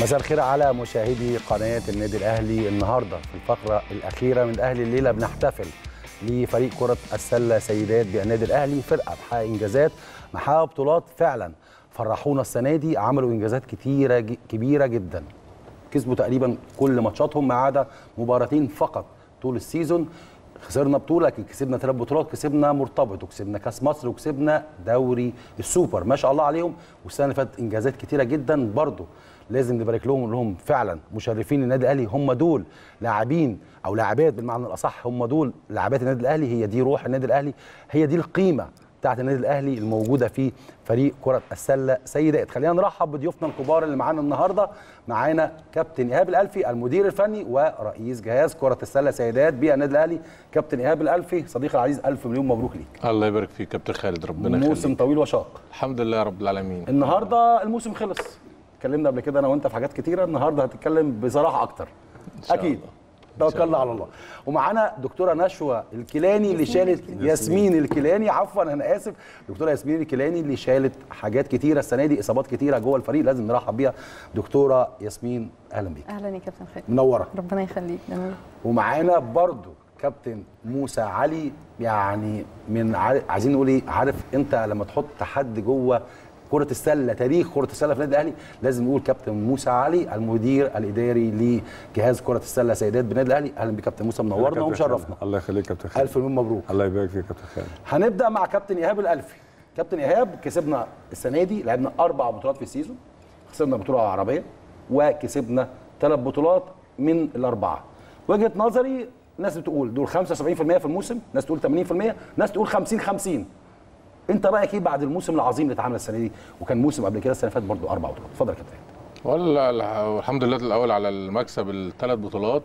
مساء الخير على مشاهدي قناه النادي الاهلي النهارده في الفقره الاخيره من اهلي الليله بنحتفل لفريق كره السله سيدات بالنادي الاهلي فرقه بحقق انجازات محقق بطولات فعلا فرحونا السنه دي عملوا انجازات كتيره ج- كبيره جدا كسبوا تقريبا كل ماتشاتهم ما عدا مباراتين فقط طول السيزون خسرنا بطوله لكن كسبنا ثلاث بطولات كسبنا مرتبط وكسبنا كاس مصر وكسبنا دوري السوبر ما شاء الله عليهم والسنه اللي فاتت انجازات كتيره جدا برضه لازم نبارك لهم ونقول لهم فعلا مشرفين النادي الاهلي هم دول لاعبين او لاعبات بالمعنى الاصح هم دول لاعبات النادي الاهلي هي دي روح النادي الاهلي هي دي القيمه بتاعت النادي الاهلي الموجوده في فريق كره السله سيدات خلينا نرحب بضيوفنا الكبار اللي معانا النهارده معانا كابتن ايهاب الالفي المدير الفني ورئيس جهاز كره السله سيدات بالنادي الاهلي كابتن ايهاب الالفي صديقي العزيز الف مليون مبروك ليك الله يبارك فيك كابتن خالد ربنا موسم يخليك طويل وشاق الحمد لله رب العالمين النهارده الموسم خلص اتكلمنا قبل كده انا وانت في حاجات كتيره النهارده هتتكلم بصراحه اكتر شاء اكيد الله. شاء توكلنا على الله ومعانا دكتوره نشوى الكيلاني اللي شالت ياسمين الكيلاني عفوا انا اسف دكتوره ياسمين الكيلاني اللي شالت حاجات كتيره السنه دي اصابات كتيره جوه الفريق لازم نرحب بيها دكتوره ياسمين اهلا بيك اهلا يا كابتن خالد منوره ربنا يخليك جميل ومعانا برضو كابتن موسى علي يعني من عار- عايزين نقول ايه عارف انت لما تحط حد جوه كرة السلة تاريخ كرة السلة في النادي الأهلي لازم نقول كابتن موسى علي المدير الإداري لجهاز كرة السلة سيدات بالنادي الأهلي أهلا بك كابتن موسى منورنا كابتن ومشرفنا خالد. الله يخليك كابتن خالد ألف مليون مبروك الله يبارك فيك كابتن خالد هنبدأ مع كابتن إيهاب الألفي كابتن إيهاب كسبنا السنة دي لعبنا أربع بطولات في السيزون خسرنا بطولة عربية وكسبنا ثلاث بطولات من الأربعة وجهة نظري ناس بتقول دول 75% في الموسم ناس تقول 80% ناس تقول 50 50 انت رايك ايه بعد الموسم العظيم اللي اتعمل السنه دي وكان موسم قبل كده السنه اللي فاتت برضه اربع بطولات اتفضل يا كابتن والله الحمد لله الاول على المكسب الثلاث بطولات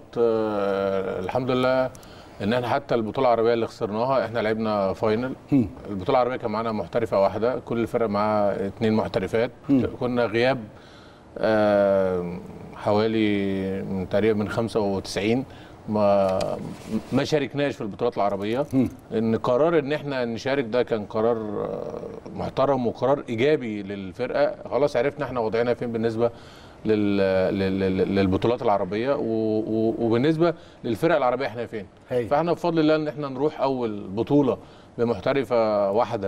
آه، الحمد لله ان احنا حتى البطوله العربيه اللي خسرناها احنا لعبنا فاينل البطوله العربيه كان معانا محترفه واحده كل الفرق معاها اثنين محترفات كنا غياب آه، حوالي من تقريبا من 95 ما ما شاركناش في البطولات العربيه ان قرار ان احنا نشارك ده كان قرار آه، محترم وقرار ايجابي للفرقه خلاص عرفنا احنا وضعنا فين بالنسبه لل... لل... لل- للبطولات العربيه و... و... وبالنسبه للفرق العربيه احنا فين هاي. فاحنا بفضل الله ان احنا نروح اول بطوله بمحترفه واحده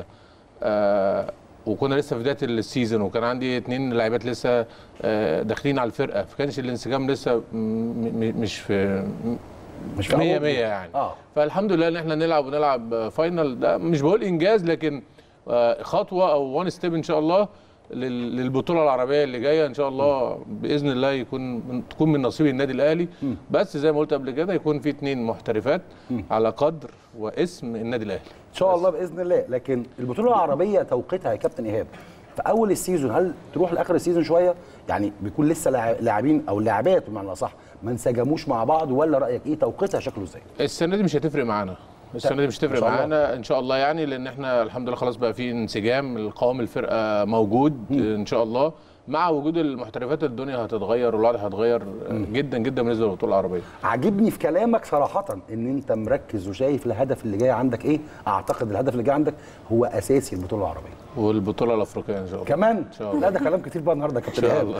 آه وكنا لسه في بدايه السيزون وكان عندي اتنين لاعبات لسه آه داخلين على الفرقه فكانش الانسجام لسه م... م... مش في مش في 100 أول 100 يعني اه فالحمد لله ان احنا نلعب ونلعب فاينل ده مش بقول انجاز لكن آه، خطوه او وان ستيب ان شاء الله لل- للبطوله العربيه اللي جايه ان شاء الله باذن الله يكون من تكون من نصيب النادي الاهلي بس زي ما قلت قبل كده يكون في اتنين محترفات على قدر واسم النادي الاهلي ان شاء الله باذن الله لكن البطوله العربيه توقيتها يا كابتن ايهاب في اول السيزون هل تروح لاخر السيزون شويه يعني بيكون لسه لاع- لاعبين او لاعبات بمعنى اصح ما انسجموش مع بعض ولا رايك ايه توقيتها شكله ازاي السنه دي مش هتفرق معانا السنه دي مش إن هتفرق شاء الله. معانا ان شاء الله يعني لان احنا الحمد لله خلاص بقى في انسجام القوام الفرقه موجود ان شاء الله مع وجود المحترفات الدنيا هتتغير والوضع هيتغير جدا جدا بالنسبه للبطوله العربيه عاجبني في كلامك صراحه ان انت مركز وشايف الهدف اللي جاي عندك ايه اعتقد الهدف اللي جاي عندك هو اساسي البطوله العربيه والبطوله الافريقيه ان شاء الله كمان شاء الله. لا ده كلام كتير بقى النهارده يا كابتن ان شاء إيهاب. الله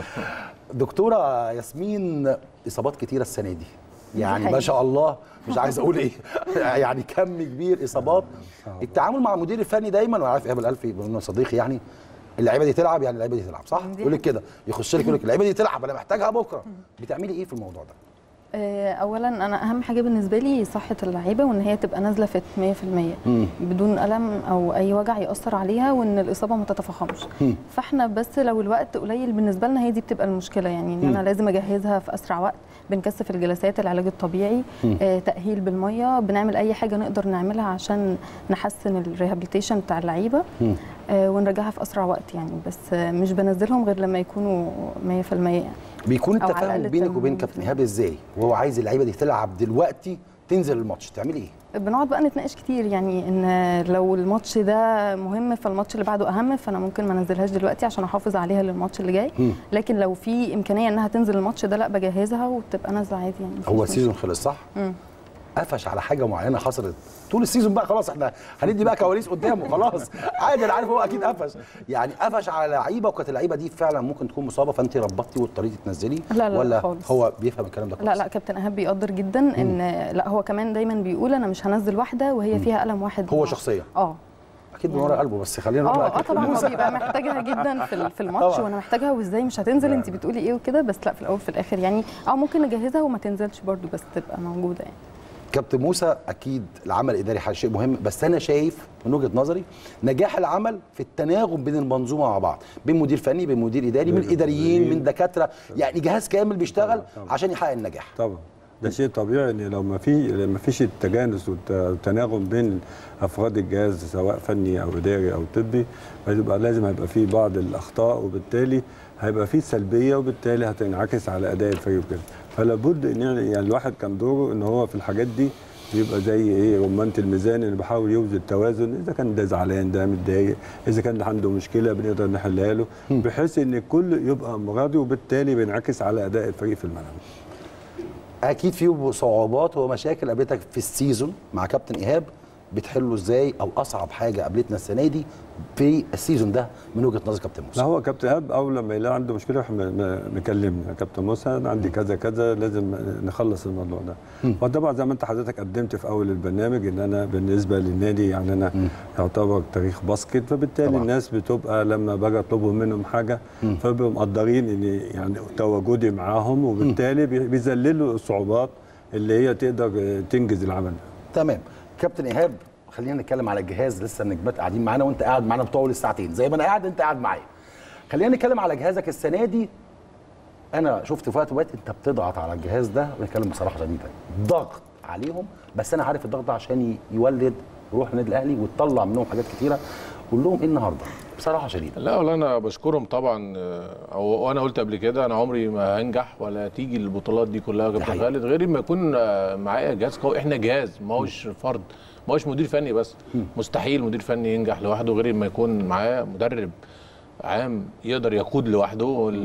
دكتوره ياسمين اصابات كتيره السنه دي يعني ما حقيقة. شاء الله مش عايز اقول ايه يعني كم كبير اصابات التعامل مع المدير الفني دايما وانا عارف ايهاب الالفي بما انه صديقي يعني اللعيبه دي تلعب يعني اللعيبه دي تلعب صح دي يقول لك كده يخش لك يقول لك اللعيبه دي تلعب انا محتاجها بكره بتعملي ايه في الموضوع ده آه، اولا انا اهم حاجه بالنسبه لي صحه اللعيبه وان هي تبقى نازله فت 100% بدون الم او اي وجع ياثر عليها وان الاصابه ما تتفاقمش فاحنا بس لو الوقت قليل بالنسبه لنا هي دي بتبقى المشكله يعني ان انا لازم اجهزها في اسرع وقت بنكثف الجلسات العلاج الطبيعي آه، تاهيل بالميه بنعمل اي حاجه نقدر نعملها عشان نحسن الريهابيليتيشن بتاع اللعيبه آه، ونرجعها في اسرع وقت يعني بس آه، مش بنزلهم غير لما يكونوا 100% يعني بيكون أو على التفاهم الأقل بينك وبين التمرين كابتن ايهاب ازاي وهو عايز اللعيبه دي تلعب دلوقتي تنزل الماتش تعملي ايه بنقعد بقى نتناقش كتير يعني ان لو الماتش ده مهم فالماتش اللي بعده اهم فانا ممكن ما انزلهاش دلوقتي عشان احافظ عليها للماتش اللي جاي مم. لكن لو في امكانيه انها تنزل الماتش ده لا بجهزها وتبقى نازله عادي يعني مفيش هو مشكلة. السيزون خلص صح مم. قفش على حاجه معينه حصلت طول السيزون بقى خلاص احنا هندي بقى كواليس قدامه خلاص عادي انا عارف هو اكيد قفش يعني قفش على لعيبه وكانت اللعيبه دي فعلا ممكن تكون مصابه فانت ربطتي واضطريتي تنزلي لا، لا، ولا خالص. هو بيفهم الكلام ده لا لا كابتن ايهاب بيقدر جدا ان لا هو كمان دايما بيقول انا مش هنزل واحده وهي فيها قلم واحد هو شخصيا اه اكيد من ورا قلبه بس خلينا نروح اه بقى اه أكيد في طبعا هو الموسم. بيبقى محتاجها جدا في ال- في الماتش طبعاً. وانا محتاجها وازاي مش هتنزل انت بتقولي ايه وكده بس لا في الاول في الاخر يعني اه ممكن نجهزها وما تنزلش برضو بس تبقى موجوده يعني كابتن موسى اكيد العمل الاداري حاجة شيء مهم بس انا شايف من وجهه نظري نجاح العمل في التناغم بين المنظومه مع بعض بين مدير فني بين مدير اداري من اداريين من دكاتره يعني جهاز كامل بيشتغل عشان يحقق النجاح طبعا ده شيء طبيعي ان لو ما في ما فيش التجانس والت- والتناغم بين افراد الجهاز سواء فني او اداري او طبي هيبقى لازم هيبقى في بعض الاخطاء وبالتالي هيبقى في سلبيه وبالتالي هتنعكس على اداء الفريق وكده فلا بد ان يعني الواحد كان دوره ان هو في الحاجات دي بيبقى زي ايه رمانه الميزان اللي بيحاول يوزن توازن اذا كان ده زعلان ده متضايق اذا كان عنده مشكله بنقدر نحلها له بحيث ان الكل يبقى راضي وبالتالي بينعكس على اداء الفريق في الملعب اكيد في صعوبات ومشاكل قابلتك في السيزون مع كابتن ايهاب بتحله ازاي او اصعب حاجه قابلتنا السنه دي في السيزون ده من وجهه نظر كابتن لا موسى هو كابتن ايهاب اول لما يلاقي عنده مشكله يروح م- م- مكلمني يا كابتن موسى انا عندي كذا كذا لازم نخلص الموضوع ده وطبعا زي ما انت حضرتك قدمت في اول البرنامج ان انا بالنسبه للنادي يعني انا يعتبر تاريخ باسكت فبالتالي طبعاً. الناس بتبقى لما باجي اطلبهم منهم حاجه فبيبقوا مقدرين ان يعني تواجدي معاهم وبالتالي بي- بيذللوا الصعوبات اللي هي تقدر تنجز العمل تمام كابتن ايهاب خلينا نتكلم على الجهاز لسه النجمات قاعدين معانا وانت قاعد معانا بطول الساعتين زي ما انا قاعد انت قاعد معايا خلينا نتكلم على جهازك السنه دي انا شفت في وقت وقت انت بتضغط على الجهاز ده ونتكلم بصراحه شديده ضغط عليهم بس انا عارف الضغط ده عشان ي- يولد روح النادي الاهلي وتطلع منهم حاجات كتيره قول لهم ايه النهارده بصراحه شديده لا والله انا بشكرهم طبعا آه، أو وانا قلت قبل كده انا عمري ما هنجح ولا تيجي البطولات دي كلها يا كابتن حقيقي. خالد غير ما يكون آه، معايا جهاز قوي احنا جهاز ما هوش فرد ما هوش مدير فني بس مستحيل مدير فني ينجح لوحده غير ما يكون معاه مدرب عام يقدر يقود لوحده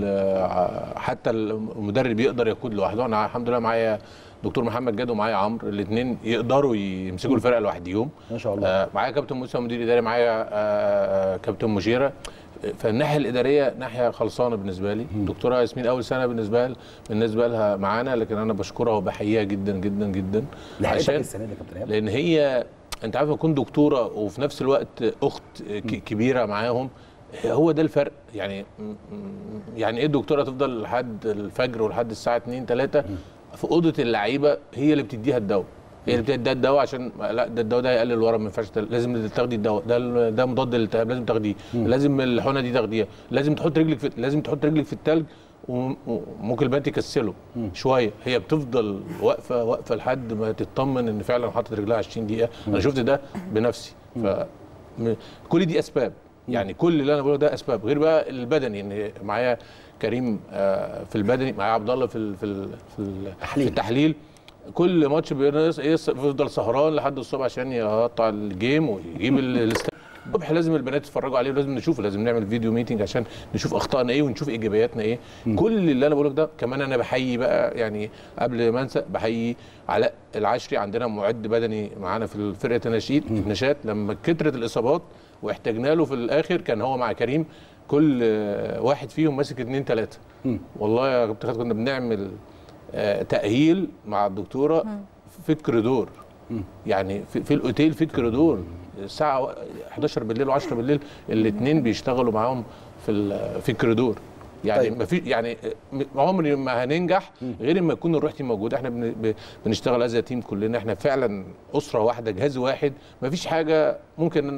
وال- حتى المدرب يقدر يقود لوحده انا الحمد لله معايا دكتور محمد جاد ومعايا عمرو الاثنين يقدروا يمسكوا الفرقه لوحديهم ما شاء الله. آه، معايا كابتن موسى مدير اداري معايا آه، آه، كابتن مشيره فالناحيه الاداريه ناحيه خلصانه بالنسبه لي دكتوره ياسمين اول سنه بالنسبه لها بالنسبه لها معانا لكن انا بشكرها وبحييها جدا جدا جدا لحقتك السنه دي يا كابتن ايهاب لان هي انت عارف تكون دكتوره وفي نفس الوقت اخت ك- كبيره معاهم هو ده الفرق يعني م- م- يعني ايه الدكتوره تفضل لحد الفجر ولحد الساعه 2 3 في اوضه اللعيبه هي اللي بتديها الدواء هي اللي بتديها الدواء عشان لا ده الدواء ده هيقلل الورم ما ينفعش تل- لازم تاخدي الدواء ده ده مضاد للالتهاب لازم تاخديه لازم الحقنه دي تاخديها لازم تحط رجلك في لازم تحط رجلك في التلج وم- وممكن البنات يكسلوا شويه هي بتفضل واقفه واقفه لحد ما تطمن ان فعلا حاطط رجلها 20 دقيقه انا شفت ده بنفسي ف م- كل دي اسباب يعني كل اللي انا بقوله ده اسباب غير بقى البدني ان معايا كريم آه، في البدني معايا عبد الله في ال- في ال- في ال- تحليل. في التحليل كل ماتش بينقص ايه بيفضل سهران لحد الصبح عشان يقطع الجيم ويجيب ال- الاست- الصبح لازم البنات يتفرجوا عليه ولازم نشوفه لازم نعمل فيديو ميتنج عشان نشوف اخطائنا ايه ونشوف ايجابياتنا ايه كل اللي انا بقوله ده كمان انا بحيي بقى يعني قبل ما انسى بحيي علاء العشري عندنا معد بدني معانا في فرقه النشيد النشات لما كترت الاصابات واحتاجنا له في الاخر كان هو مع كريم كل آه، واحد فيهم ماسك اتنين تلاته والله يا كابتن خالد كنا بنعمل آه، تاهيل مع الدكتوره في الكوريدور يعني في, في الاوتيل في الكوريدور الساعه 11 بالليل و10 بالليل الاثنين بيشتغلوا معاهم في ال- في الكوريدور يعني طيب. ما في يعني م- عمري ما هننجح غير اما يكون الروح دي موجوده احنا بن- ب- بنشتغل از تيم كلنا احنا فعلا اسره واحده جهاز واحد ما فيش حاجه ممكن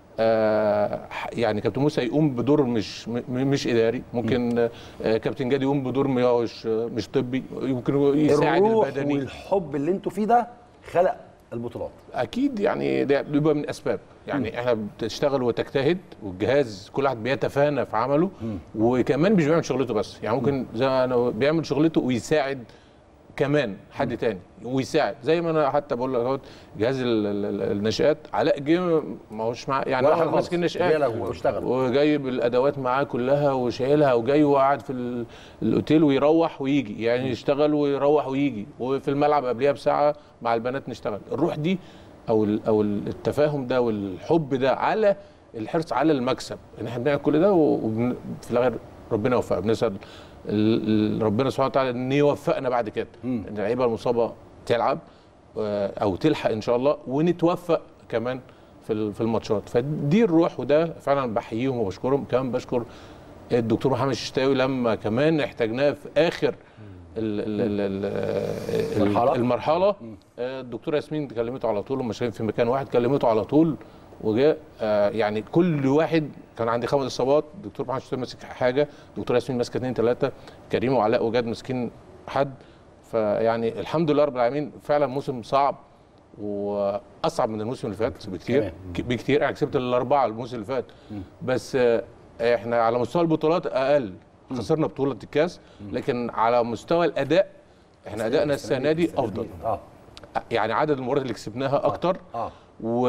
آه يعني كابتن موسى يقوم بدور مش م- مش اداري ممكن آه كابتن جاد يقوم بدور مش مش طبي يمكن يساعد الروح البدني والحب اللي انتوا فيه ده خلق البطولات اكيد يعني ده بيبقى من الاسباب يعني احنا بتشتغل وتجتهد والجهاز كل واحد بيتفانى في عمله وكمان مش بيعمل شغلته بس يعني ممكن زي ما انا بيعمل شغلته ويساعد كمان حد تاني ويساعد زي ما انا حتى بقول لك اهوت جهاز ال- ال- ال- الناشئات علاء جه ما هوش مع يعني ولا واحد حاجة ماسك خالص. الناشئات جاي لك واشتغل. وجايب الادوات معاه كلها وشايلها وجاي وقاعد في ال- الاوتيل ويروح ويجي يعني يشتغل ويروح ويجي وفي الملعب قبلها بساعه مع البنات نشتغل الروح دي او ال- او التفاهم ده والحب ده على الحرص على المكسب ان احنا بنعمل كل ده وفي الاخر ربنا يوفقنا بنسال ال- ال- ربنا سبحانه وتعالى ان يوفقنا بعد كده ان اللعيبه المصابه تلعب آه، او تلحق ان شاء الله ونتوفق كمان في ال- في الماتشات فدي الروح وده فعلا بحييهم وبشكرهم كمان بشكر الدكتور محمد الششتاوي لما كمان احتاجناه في اخر ال ال ال ال المرحلة. المرحله آه، الدكتوره ياسمين كلمته على طول هم شايفين في مكان واحد كلمته على طول وجاء آه، يعني كل واحد كان عندي خمس اصابات الدكتور محمد الششتاوي ماسك حاجه الدكتوره ياسمين ماسكه اثنين ثلاثه كريم وعلاء وجاد ماسكين حد فيعني الحمد لله رب العالمين فعلا موسم صعب واصعب من الموسم اللي فات بكتير كمان. ك- بكتير انا كسبت الاربعه الموسم اللي فات بس آه، احنا على مستوى البطولات اقل خسرنا بطوله الكاس لكن على مستوى الاداء احنا ادائنا السنه دي افضل اه يعني عدد المباريات اللي كسبناها اكتر اه و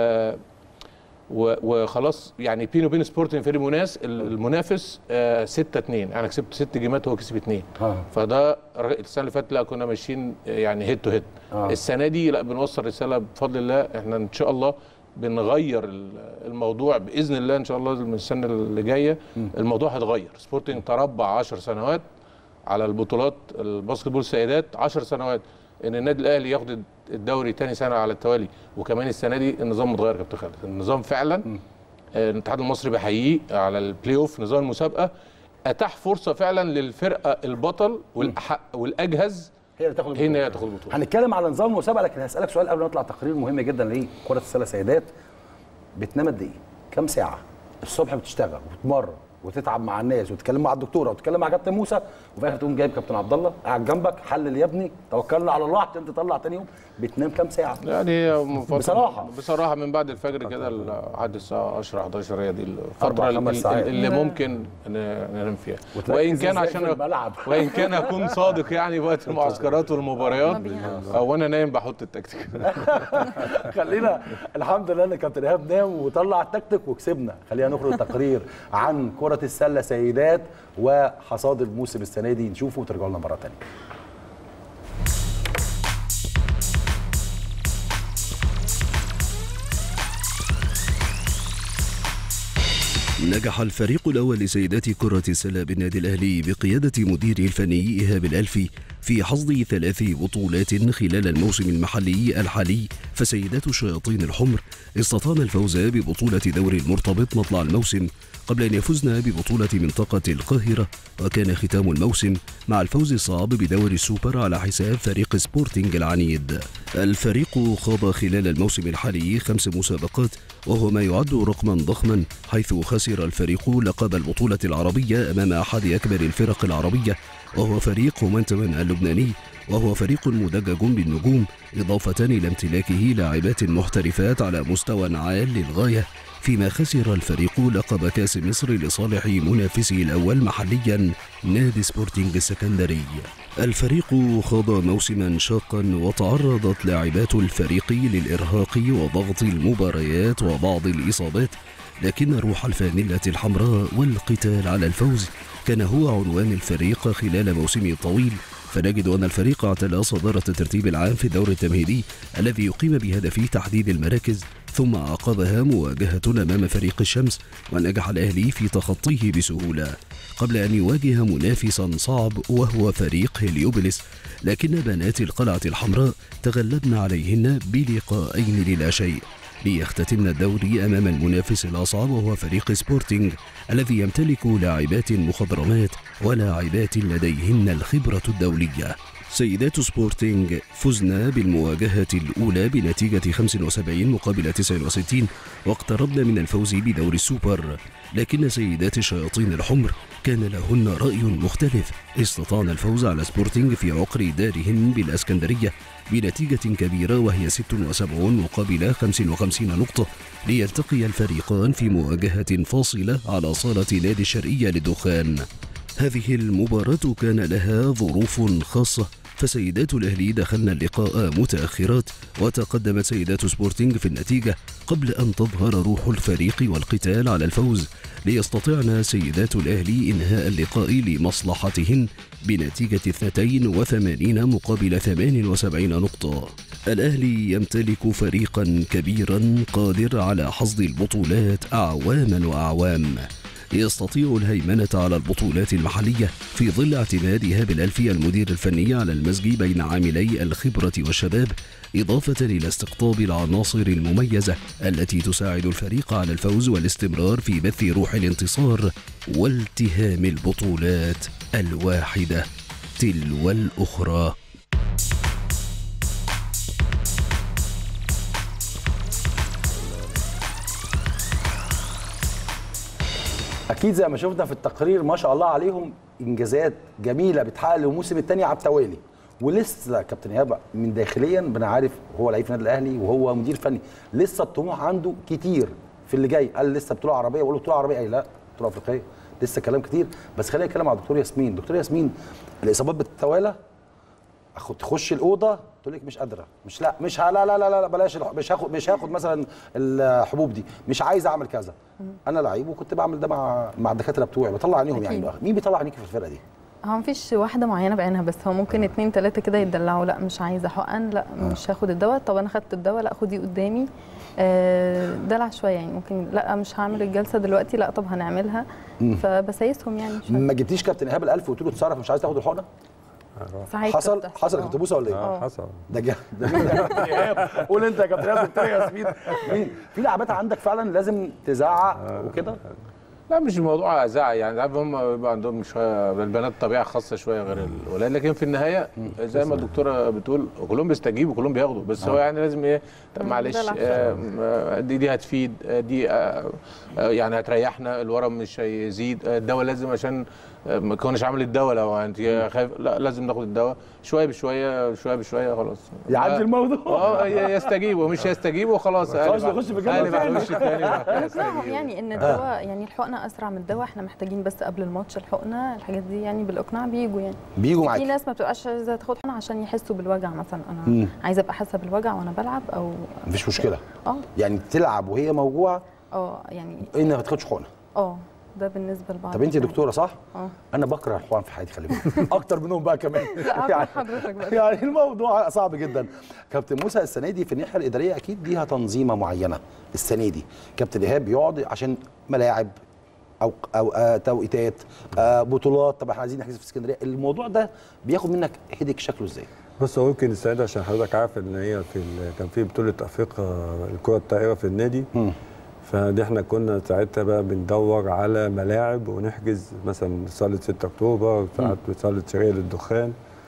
و- وخلاص يعني بينو وبين سبورتنج فريق مناس المنافس 6 2 انا كسبت ست جيمات وهو كسب اثنين اه فده ر- السنه اللي فاتت لا كنا ماشيين يعني هيد تو هيد آه. السنه دي لا بنوصل رساله بفضل الله احنا ان شاء الله بنغير ال- الموضوع باذن الله ان شاء الله من السنه اللي جايه الموضوع هيتغير سبورتنج تربع 10 سنوات على البطولات الباسكت بول السيدات 10 سنوات ان النادي الاهلي ياخد الدوري تاني سنه على التوالي وكمان السنه دي النظام متغير يا كابتن خالد النظام فعلا آه، الاتحاد المصري بحييه على البلاي اوف نظام المسابقه اتاح فرصه فعلا للفرقه البطل والاحق والاجهز هي اللي تاخد هي ان البطولة. هي تاخد البطوله هنتكلم على نظام المسابقه لكن هسالك سؤال قبل ما نطلع تقرير مهم جدا لكره السله سيدات بتنام قد ايه؟ كام ساعه؟ الصبح بتشتغل وتتمرن وتتعب مع الناس وتتكلم مع الدكتوره وتتكلم مع كابتن موسى وفي الاخر تقوم جايب كابتن عبد الله قاعد جنبك حلل يا ابني توكلنا على الله عشان تطلع تاني يوم بتنام كام ساعه؟ يعني هي من فترة- بصراحة. بصراحه من بعد الفجر كده لحد الساعه 10 11 هي دي الفتره أربع، اللي, خمس ساعات. اللي ممكن ن- ننام فيها وتركز وان كان إزاي في عشان الملعب. وان كان اكون صادق يعني وقت المعسكرات والمباريات ما بينامش. او وانا نايم بحط التكتيك خلينا الحمد لله ان كابتن ايهاب نام وطلع التكتيك وكسبنا خلينا نخرج تقرير عن كره السله سيدات وحصاد الموسم السنه دي نشوفه وترجعوا لنا مره ثانيه نجح الفريق الأول لسيدات كرة السلة بالنادي الأهلي بقيادة مديره الفني إيهاب الألفي في حصد ثلاث بطولات خلال الموسم المحلي الحالي فسيدات الشياطين الحمر استطعن الفوز ببطولة دوري المرتبط مطلع الموسم قبل أن يفزن ببطولة منطقة القاهرة وكان ختام الموسم مع الفوز الصعب بدوري السوبر على حساب فريق سبورتنج العنيد الفريق خاض خلال الموسم الحالي خمس مسابقات وهو ما يعد رقما ضخما حيث خسر الفريق لقب البطولة العربية أمام أحد أكبر الفرق العربية وهو فريق مومنتوم اللبناني وهو فريق مدجج بالنجوم إضافة إلى امتلاكه لاعبات محترفات على مستوى عال للغاية فيما خسر الفريق لقب كاس مصر لصالح منافسه الأول محليا نادي سبورتنج السكندري الفريق خاض موسما شاقا وتعرضت لاعبات الفريق للإرهاق وضغط المباريات وبعض الإصابات لكن روح الفانلة الحمراء والقتال على الفوز كان هو عنوان الفريق خلال موسمه الطويل فنجد أن الفريق اعتلى صدارة الترتيب العام في الدور التمهيدي الذي يقيم بهدف تحديد المراكز ثم عقبها مواجهة أمام فريق الشمس ونجح الأهلي في تخطيه بسهولة قبل أن يواجه منافسا صعب وهو فريق هليوبلس لكن بنات القلعة الحمراء تغلبن عليهن بلقاءين للا شيء ليختتمن الدوري أمام المنافس الأصعب وهو فريق سبورتينج الذي يمتلك لاعبات مخضرمات ولاعبات لديهن الخبرة الدولية سيدات سبورتينج فزنا بالمواجهة الأولى بنتيجة 75 مقابل 69 واقتربن من الفوز بدور السوبر لكن سيدات الشياطين الحمر كان لهن رأي مختلف استطعن الفوز على سبورتينج في عقر دارهن بالأسكندرية بنتيجة كبيرة وهي 76 مقابل 55 نقطة ليلتقي الفريقان في مواجهة فاصلة على صالة نادي الشرقية للدخان هذه المباراة كان لها ظروف خاصة فسيدات الأهلي دخلن اللقاء متأخرات وتقدمت سيدات سبورتينج في النتيجة قبل أن تظهر روح الفريق والقتال على الفوز ليستطعن سيدات الأهلي إنهاء اللقاء لمصلحتهن بنتيجة 82 مقابل 78 نقطة الأهلي يمتلك فريقا كبيرا قادر على حصد البطولات أعواما وأعوام يستطيع الهيمنة على البطولات المحلية في ظل اعتماد إيهاب الألفي المدير الفني على المزج بين عاملي الخبرة والشباب إضافة إلى استقطاب العناصر المميزة التي تساعد الفريق على الفوز والاستمرار في بث روح الانتصار والتهام البطولات الواحدة تلو الأخرى اكيد زي ما شفنا في التقرير ما شاء الله عليهم انجازات جميله بتحقق الموسم الثاني على التوالي ولسه كابتن ايهاب من داخليا بنعرف هو لعيب في النادي الاهلي وهو مدير فني لسه الطموح عنده كتير في اللي جاي قال لسه بطوله عربيه بقول له بطوله عربيه اي لا بطوله افريقيه لسه كلام كتير بس خلينا نتكلم مع دكتور ياسمين دكتور ياسمين الاصابات بتتوالى اخد تخش الاوضه تقول لك مش قادره مش لا مش ها لا لا لا لا بلاش الح- مش هاخد مش هاخد مثلا الحبوب دي مش عايز اعمل كذا انا لعيب وكنت بعمل ده مع مع الدكاتره بتوعي بطلع عينيهم يعني أكيد. بقى. مين بيطلع عينيكي في الفرقه دي هو مفيش واحدة معينة بعينها بس هو ممكن اتنين تلاتة كده يتدلعوا لا مش عايزة حقن لا مش هاخد الدواء طب انا خدت الدواء لا خدي قدامي آه، دلع شوية يعني ممكن لا مش هعمل الجلسة دلوقتي لا طب هنعملها فبسايسهم يعني شوية ما جبتيش كابتن ايهاب الالف وقلت له اتصرف مش عايز تاخد الحقنه ساعات حصل بتحصل. حصل آه. كنت بوسه ولا ايه اه حصل ده جا ده مين يا كابتن ايهاب قول انت يا كابتن ايهاب دكتور ياسمين مين في لعبات عندك فعلا لازم تزعق وكده لا مش الموضوع ازعه يعني عارف هم بيبقى عندهم شويه البنات طبيعه خاصه شويه غير الولاد لكن في النهايه زي ما الدكتوره بتقول كلهم بيستجيبوا كلهم بياخدوا بس هو يعني لازم ايه طب معلش دلع آه، آه، دي دي هتفيد آه، دي آه، آه، يعني هتريحنا الورم مش هيزيد آه، الدواء لازم عشان آه، ما كناش عامل الدواء لو انت خايف لا لازم ناخد الدواء شويه بشويه شويه بشويه خلاص يعدي آه، الموضوع. اه يستجيبوا مش هيستجيبوا خلاص خلاص قالب- نخش في الجبهة قالب على تاني. الوش التاني بقى. بنقنعهم يعني ان الدواء يعني الحقنه اسرع من الدواء احنا محتاجين بس قبل الماتش الحقنه الحاجات دي يعني بالاقناع بيجوا يعني بيجوا في معاكي ناس ما بتبقاش عايزه تاخد حقنه عشان يحسوا بالوجع مثلا انا عايزه ابقى حاسه بالوجع وانا بلعب او مفيش مشكله اه يعني تلعب وهي موجوعه اه يعني انها ما تاخدش حقنه اه ده بالنسبه لبعض طب انت الناس. دكتوره صح؟ اه انا بكره الحقن في حياتي خلي بالك اكتر منهم بقى كمان لا هقول حضرتك بقى يعني الموضوع صعب جدا كابتن موسى السنه دي في الناحيه الاداريه اكيد ليها تنظيمه معينه السنه دي كابتن ايهاب بيقعد عشان ملاعب او او آه توقيتات آه بطولات طب احنا عايزين نحجز في اسكندريه الموضوع ده بياخد منك هيدك شكله ازاي بص هو يمكن السنه دي عشان حضرتك عارف ان هي في ال- كان في بطوله افريقيا الكره الطائره في النادي فدي احنا كنا ساعتها بقى بندور على ملاعب ونحجز مثلا صاله 6 اكتوبر ساعات صاله شرقيه للدخان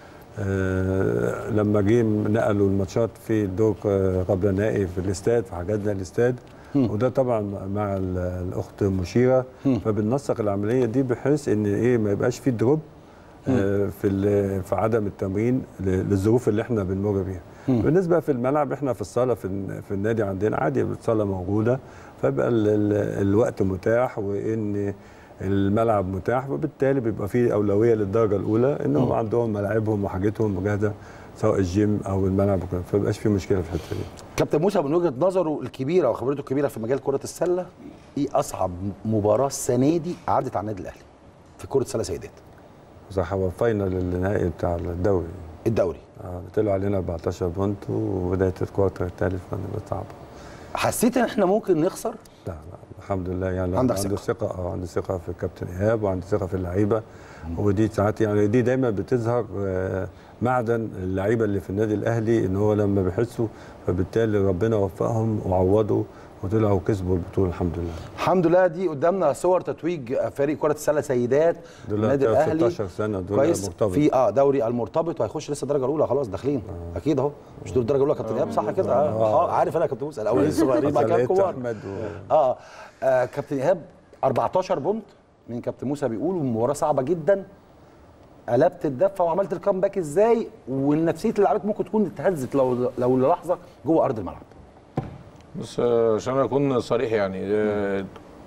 آه لما جه نقلوا الماتشات في الدور آه، قبل النهائي في الاستاد فحجزنا الاستاد وده طبعا مع ال- الاخت مشيره فبننسق العمليه دي بحيث ان ايه ما يبقاش في دروب آه، في ال- في عدم التمرين ل- للظروف اللي احنا بنمر بيها بالنسبه في الملعب احنا في الصاله في, الن- في النادي عندنا عادي الصاله موجوده فبقى ال ال الوقت متاح وان الملعب متاح وبالتالي بيبقى في اولويه للدرجه الاولى انهم عندهم ملاعبهم وحاجتهم جاهزه سواء الجيم او الملعب وكده فمبقاش في مشكله في الحته دي كابتن موسى من وجهه نظره الكبيره وخبرته الكبيره في مجال كره السله ايه اصعب مباراه السنه دي عدت على النادي الاهلي في كره سله سيدات صح هو الفاينل النهائي بتاع الدوري الدوري آه، طلعوا علينا 14 بونت وبدايه الكوارتر الثالث كانت صعبه حسيت ان احنا ممكن نخسر لا لا الحمد لله يعني عندك عندي ثقة. ثقة اه عندي ثقة في الكابتن إيهاب وعندي ثقة في اللعيبة ودي ساعات يعني دي دايما بتظهر آه، معدن اللعيبة اللي في النادي الأهلي إن هو لما بيحسوا فبالتالي ربنا وفقهم وعوضوا وطلعوا كسبوا البطولة الحمد لله الحمد لله دي قدامنا صور تتويج فريق كره السله سيدات دول النادي بتاع الاهلي 16 سنة دول كويس مرتبط. في اه دوري المرتبط وهيخش لسه الدرجه الاولى خلاص داخلين آه. اكيد اهو مش دول الدرجه الاولى يا كابتن ايهاب صح كده اه, آه. عارف انا يا كابتن موسى الاولين الصغيرين بعد كده لقيت الكبار أحمد و... اه, آه كابتن ايهاب 14 بونت من كابتن موسى بيقول مباراه صعبه جدا قلبت الدفه وعملت الكامباك ازاي ونفسيه اللاعبات ممكن تكون اتهزت لو لو للحظه جوه ارض الملعب بص آه، عشان اكون صريح يعني آه،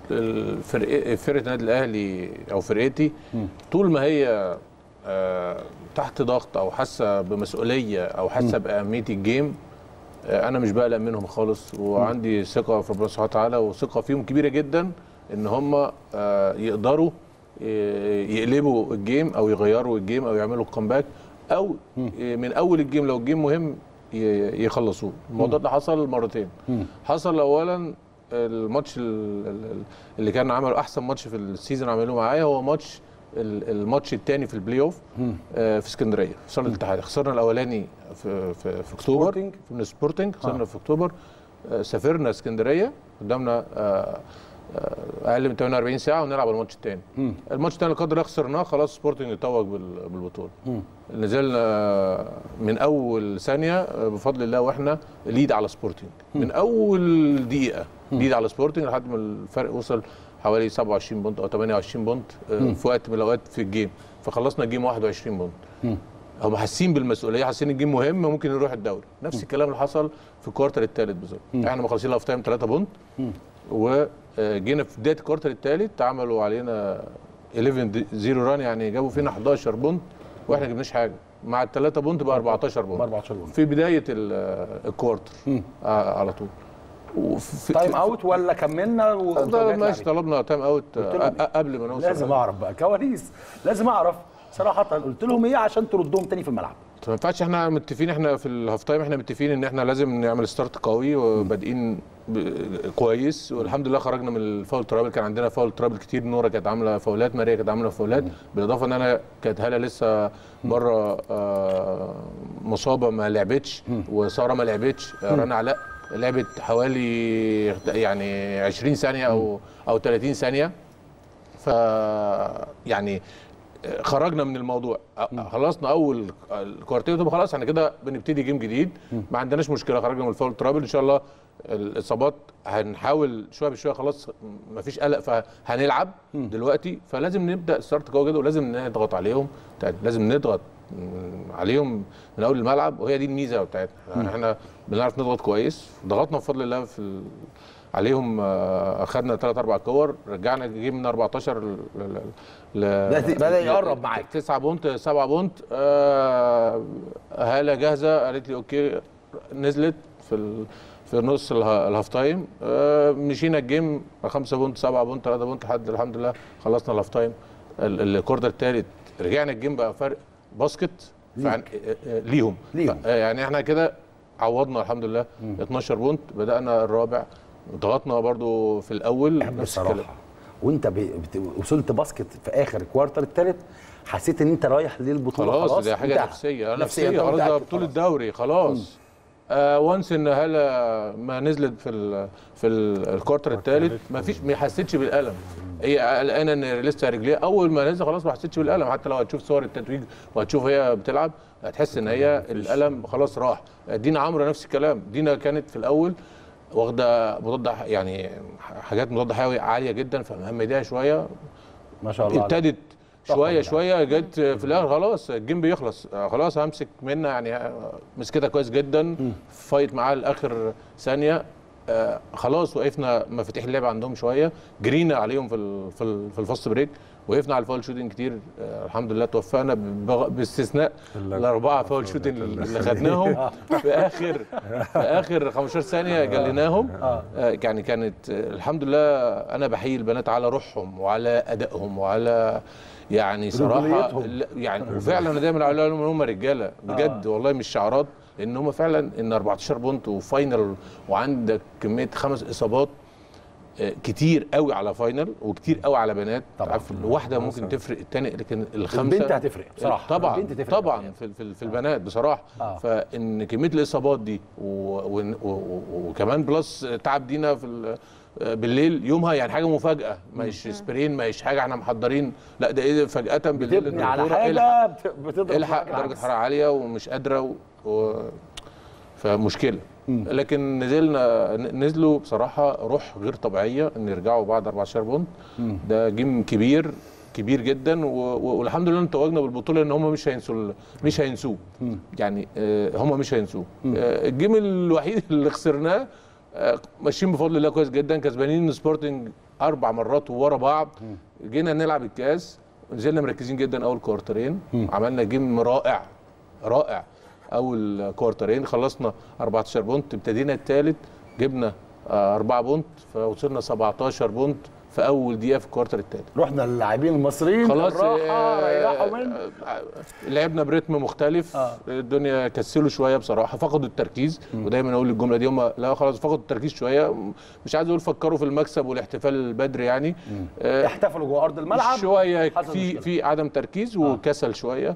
الفرق فرقه النادي الاهلي او فرقتي طول ما هي آه، تحت ضغط او حاسه بمسؤوليه او حاسه باهميه الجيم آه، انا مش بقلق منهم خالص وعندي ثقه في ربنا سبحانه وتعالى وثقه فيهم كبيره جدا ان هم آه، يقدروا آه، يقلبوا الجيم او يغيروا الجيم او يعملوا الكومباك او آه، من اول الجيم لو الجيم مهم ي- يخلصوه الموضوع ده حصل مرتين حصل اولا الماتش ال- ال- اللي كان عمله احسن ماتش في السيزون عملوه معايا هو ماتش ال- الماتش الثاني في البلاي اوف آه، في اسكندريه في صاله الاتحاد خسرنا الاولاني في في, في اكتوبر سبورتنج؟ من سبورتنج خسرنا في اكتوبر آه، سافرنا اسكندريه قدامنا آه، آه، اقل من 48 ساعه ونلعب الماتش الثاني الماتش الثاني لا قدر الله خسرناه خلاص سبورتنج يتوج بال- بالبطوله نزلنا من اول ثانيه بفضل الله واحنا ليد على سبورتنج من اول دقيقه ليد على سبورتنج لحد ما الفرق وصل حوالي 27 بونت او 28 بونت آه، في وقت من الاوقات في الجيم فخلصنا الجيم 21 بونت هم حاسين بالمسؤوليه حاسين الجيم مهم ممكن يروح الدوري نفس الكلام اللي حصل في الكوارتر الثالث بالظبط احنا مخلصين الاوف تايم 3 بونت وجينا في بدايه الكوارتر الثالث عملوا علينا 11 0 ران يعني جابوا فينا 11 بونت واحنا ما جبناش حاجه مع الثلاثه بونت بقى 14 بونت 14 بونت. في بدايه ال- الكوارتر آه، على طول وفي- تايم في- اوت ولا كملنا و- ده وتوجهت ماشي لعبين؟ طلبنا تايم اوت قلت لهم آه، قبل ما نوصل لازم اعرف بقى كواليس لازم اعرف صراحه قلت لهم ايه عشان تردهم تاني في الملعب ما ينفعش احنا متفقين احنا في الهاف تايم احنا متفقين ان احنا لازم نعمل ستارت قوي وبادئين ب- كويس والحمد لله خرجنا من الفاول ترابل كان عندنا فاول ترابل كتير نوره كانت عامله فاولات ماريا كانت عامله فاولات بالاضافه ان انا كانت هاله لسه بره آه، مصابه ما لعبتش وساره ما لعبتش آه، رنا علاء لعبت حوالي يعني 20 ثانيه او او 30 ثانيه ف يعني خرجنا من الموضوع أ- خلصنا اول الكوارتير طب خلاص احنا كده بنبتدي جيم جديد ما عندناش مشكله خرجنا من الفاول ترابل ان شاء الله الاصابات هنحاول شويه بشويه خلاص ما فيش قلق فهنلعب دلوقتي فلازم نبدا ستارت قوي جدا ولازم نضغط عليهم تاني لازم نضغط م- عليهم من اول الملعب وهي دي الميزه بتاعتنا يعني احنا بنعرف نضغط كويس ضغطنا بفضل الله في ال... عليهم آه، اخذنا ثلاث اربع كور رجعنا جيم من 14 ل ل- ل- بدأ- بدأ يقرب معاك. 9 بونت 7 بونت آه، هاله جاهزه قالت لي اوكي نزلت في ال... في نص اله- الهاف تايم آه، مشينا الجيم 5 بونت 7 بونت 3 بونت لحد الحمد لله خلصنا الهاف تايم ال- الكوارتر الثالث رجعنا الجيم بقى فرق باسكت فعن... آه، آه، ليهم ليهم. ف- آه، يعني احنا كده عوضنا الحمد لله 12 بونت بدانا الرابع ضغطنا برضو في الاول نفس الكلام بصراحه وانت ب... بت... وصلت باسكت في اخر الكوارتر الثالث حسيت ان انت رايح للبطوله خلاص, خلاص دي حاجه انتهى. نفسيه نفسيا نفسيه انت خلاص ده متأكد بطوله خلاص. دوري خلاص آه وانس ان هلا ما نزلت في ال في ال- الكوارتر الثالث ما فيش ما حسيتش بالالم هي قلقانه ان لسه رجليها اول ما نزل خلاص ما حسيتش بالالم حتى لو هتشوف صور التتويج وهتشوف هي بتلعب هتحس ان هي الالم خلاص راح دينا عمرو نفس الكلام دينا كانت في الاول واخده مضاد ح- يعني حاجات مضاد حيوي عاليه جدا فمهمداها شويه ما شاء الله عليك. ابتدت طبعاً شويه يعني. شويه جت في الاخر خلاص الجيم بيخلص آه، خلاص همسك منها يعني آه، مسكتها كويس جدا فايت معاها لاخر ثانيه آه، خلاص وقفنا مفاتيح اللعب عندهم شويه جرينا عليهم في ال- في ال- في الفاست بريك وقفنا على الفاول شوتنج كتير آه، الحمد لله توفقنا بغ- باستثناء ال- الاربعه فاول شوتنج اللي خدناهم في اخر في اخر 15 ثانيه جليناهم آه، يعني كانت آه، الحمد لله انا بحيي البنات على روحهم وعلى ادائهم وعلى يعني صراحه رجوليتهم. لا، يعني وفعلا انا دايما اقول لهم ان هم رجاله بجد والله مش شعارات لان هم فعلا ان 14 بونت وفاينل وعندك كميه خمس اصابات آه، كتير قوي على فاينل وكتير قوي على بنات طبعاً. عارف الواحده ممكن تفرق الثاني لكن الخمسه البنت هتفرق بصراحه طبعا البنت تفرق طبعا في, في, في البنات بصراحه آه. فان كميه الاصابات دي و و و وكمان بلس تعب دينا في ال- بالليل يومها يعني حاجه مفاجاه مش سبرين مش حاجه احنا محضرين لا ده ايه فجاه بالليل بتبني على الدكتورة حاجه الحق- بت- بتضرب الحق معاك درجه العكس. حراره عاليه ومش قادره و... و... فمشكله لكن نزلنا ن- نزلوا بصراحه روح غير طبيعيه ان يرجعوا بعد 14 بونت ده جيم كبير كبير جدا و... و... والحمد لله توجنا بالبطوله ان هم مش هينسوا ال- مش هينسوه يعني آه، هم مش هينسوه آه، الجيم الوحيد اللي خسرناه آه، ماشيين بفضل الله كويس جدا كسبانين سبورتنج اربع مرات ورا بعض جينا نلعب الكاس نزلنا مركزين جدا اول كوارترين عملنا جيم رائع رائع اول كوارترين خلصنا 14 بونت ابتدينا الثالث جبنا آه، 4 بونت فوصلنا 17 بونت في اول دقيقه في الكوارتر الثالث رحنا للاعبين المصريين خلاص الراحه آه، ريحوا من آه، لعبنا بريتم مختلف آه. الدنيا كسلوا شويه بصراحه فقدوا التركيز ودايما اقول الجمله دي هم لا خلاص فقدوا التركيز شويه مش عايز اقول فكروا في المكسب والاحتفال البدري يعني آه، احتفلوا جوه ارض الملعب شويه حصل في مشكلة. في عدم تركيز وكسل شويه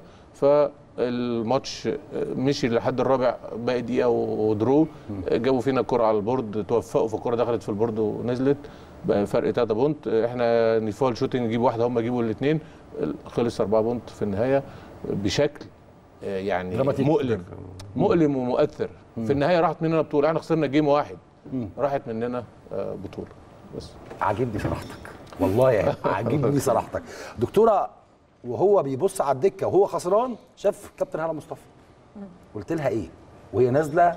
فالماتش مشي لحد الرابع باقي دقيقه ودرو جابوا فينا كرة على البورد توفقوا في الكرة دخلت في البورد ونزلت بقى فرق 3 بونت احنا نيفال شوتنج نجيب واحده هم يجيبوا الاثنين خلص 4 بونت في النهايه بشكل آه، يعني دراماتيك. مؤلم مؤلم ومؤثر في النهايه راحت مننا بطوله احنا خسرنا جيم واحد راحت مننا آه، بطوله بس عاجبني صراحتك والله يعني عاجبني صراحتك دكتوره وهو بيبص على الدكه وهو خسران شاف كابتن هلا مصطفى قلت لها ايه وهي نازله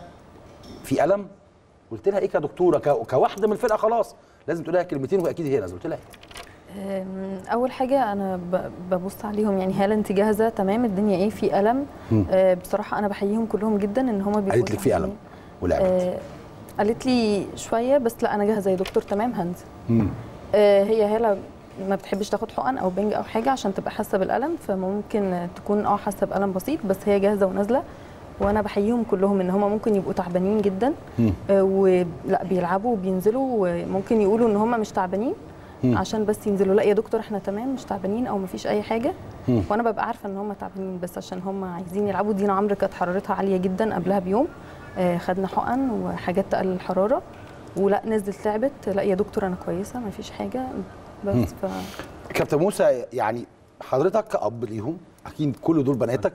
في الم قلت لها ايه كدكتوره ك- كواحده من الفرقه خلاص لازم تقول لها كلمتين واكيد هي نازله قلت لها إيه؟ أم، اول حاجه انا ب- ببص عليهم يعني هل انت جاهزه تمام الدنيا ايه في الم آه، بصراحه انا بحييهم كلهم جدا ان هم بيبقوا قالت لك في الم جاهزين. ولعبت آه، قالت لي شويه بس لا انا جاهزه يا دكتور تمام هنزل مم. آه، هي هلا ما بتحبش تاخد حقن او بنج او حاجه عشان تبقى حاسه بالالم فممكن آه، تكون اه حاسه بالم بسيط بس هي جاهزه ونازله وانا بحييهم كلهم ان هم ممكن يبقوا تعبانين جدا مم. آه، ولا بيلعبوا وبينزلوا وممكن يقولوا ان هم مش تعبانين مم. عشان بس ينزلوا لا يا دكتور احنا تمام مش تعبانين او مفيش اي حاجه مم. وانا ببقى عارفه ان هم تعبانين بس عشان هم عايزين يلعبوا دينا عمرو كانت حرارتها عاليه جدا قبلها بيوم آه، خدنا حقن وحاجات تقلل الحراره ولا نزلت لعبت لا يا دكتور انا كويسه مفيش حاجه بس ف كابتن موسى يعني حضرتك كأب ليهم اكيد كل دول بناتك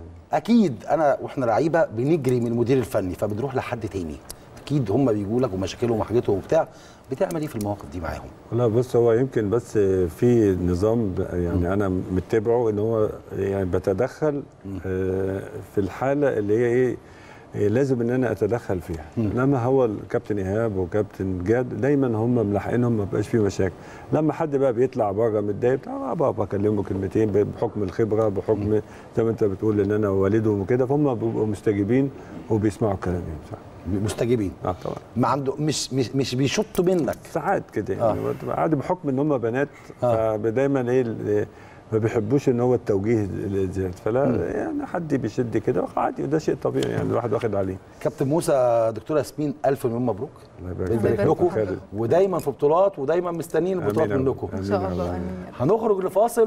اكيد انا واحنا لعيبه بنجري من المدير الفني فبنروح لحد تاني اكيد هم بيجوا لك ومشاكلهم وحاجتهم وبتاع بتعمل ايه في المواقف دي معاهم لا بص هو يمكن بس في نظام يعني انا متبعه ان هو يعني بتدخل آه، في الحاله اللي هي ايه إيه لازم ان انا اتدخل فيها لما هو الكابتن ايهاب وكابتن جاد دايما هم ملاحقينهم ما بقاش في مشاكل لما حد بقى بيطلع بره متضايق بتاع آه بابا اكلمه كلمتين بحكم الخبره بحكم زي ما انت بتقول ان انا والدهم وكده فهم بيبقوا مستجيبين وبيسمعوا كلامي صح مستجيبين اه طبعا ما عنده مش مش مش بيشطوا منك ساعات كده آه. يعني بتبقى عادي بحكم ان هم بنات آه. فدايما ايه ال- ما بيحبوش ان هو التوجيه الزياده فلا يعني حد بيشد كده عادي وده شيء طبيعي يعني الواحد واخد عليه كابتن موسى دكتوره ياسمين الف مليون مبروك الله يبارك بنبارك فيك. لكم خالد. ودايما في بطولات ودايما مستنيين البطولات آمين يا رب. منكم ان شاء الله امين يا رب. هنخرج لفاصل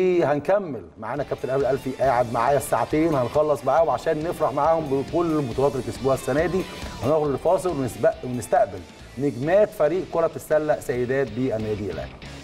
وهنكمل معانا كابتن قابل الفي قاعد معايا الساعتين هنخلص معاهم عشان نفرح معاهم بكل البطولات اللي كسبوها السنه دي هنخرج لفاصل ونسبق ونستقبل نجمات فريق كره السله سيدات بالنادي الاهلي